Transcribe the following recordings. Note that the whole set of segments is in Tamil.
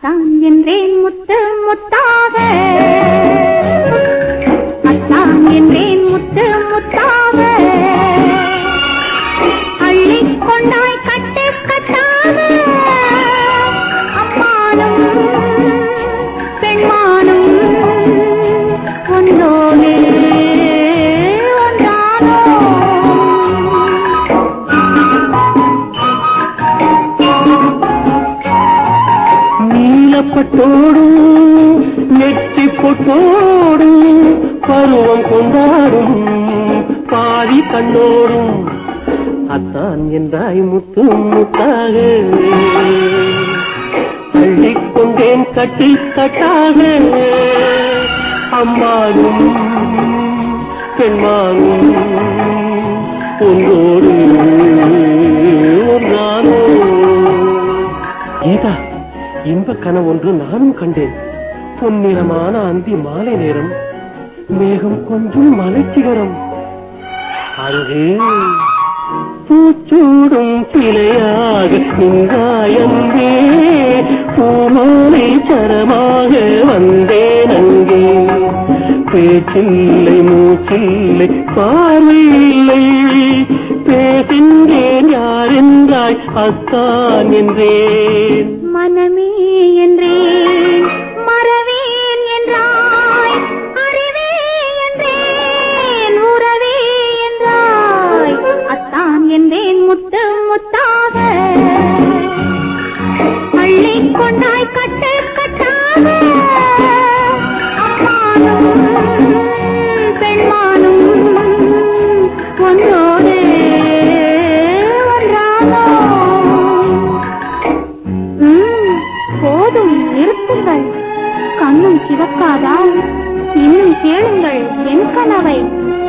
அத்தான் என்றேன் முத்து முத்தாக அத்தான் என்றேன் முத்து முத்தாக அள்ளிக் கொண்டாய் கட்டு கட்டாக அம்மானும் பெண்மானும் ஒன்றோடு ஒன்றானோ நீலப்பட்டோடும் நெற்றி பொட்டோடும் பருவம் கொண்டாடும் பாதி கண்ணோடும் அத்தான் என்றாய் முத்து முத்தாக அள்ளிக்கொண்டேன் கட்டி கட்டாக அம்மானும் பெண்மானும் ஒன்றோடு ஒன்றானோ கீதா இன்ப கனவு ஒன்று நானும் கண்டேன் பொன்னிறமான அந்தி மாலை நேரம் மேகம் கொஞ்சம் மலைச்சிகரம் அங்கே பூச்சூடும் சிலையாக நின்றாயங்கே பூமாலை சரமாக வந்தேன் அங்கே பேச்சில்லை மூச்சில்லை பார்வையில்லை பேசின்றேன் யார் என்றாய் அத்தான் என்றேன் மனமே என்றேன் மறவேன் என்றாய் அறிவே என்றேன் உறவே என்றாய் அத்தான் என்றேன் முத்து முத்தாக அள்ளிக் கொண்டாய் கட்டு கட்டாக அம்மானும் பெண்மானும் ஒன்றோடு ஒன்றானோ ம், போதும் நிறுத்துங்கள் கண்ணும் சிவக்காதா இன்னும் கேளுங்கள் என் கனவை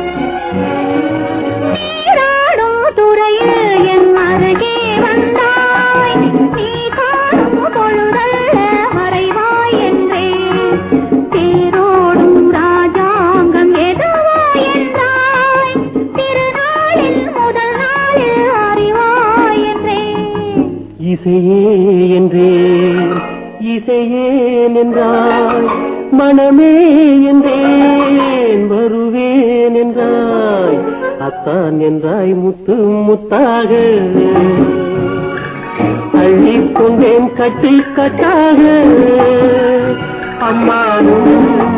நீராடும் துறையில் என் அருகே வந்தாய் நீ காணும் பொழுதல்ல மறைவாய் என்றே தேரோடும் ராஜாங்கம் எதுவா என்றாய் திருநாளில் முதல் நாளில் அறிவாய் என்றே இசையே என்றேன் இசையே என்றாய் மனமே என்றேன் வருவேன் என்றாய் அத்தான் என்றாய் முத்து முத்தாக அள்ளிக் கொண்டேன் கட்டி கட்டாக அம்மானும்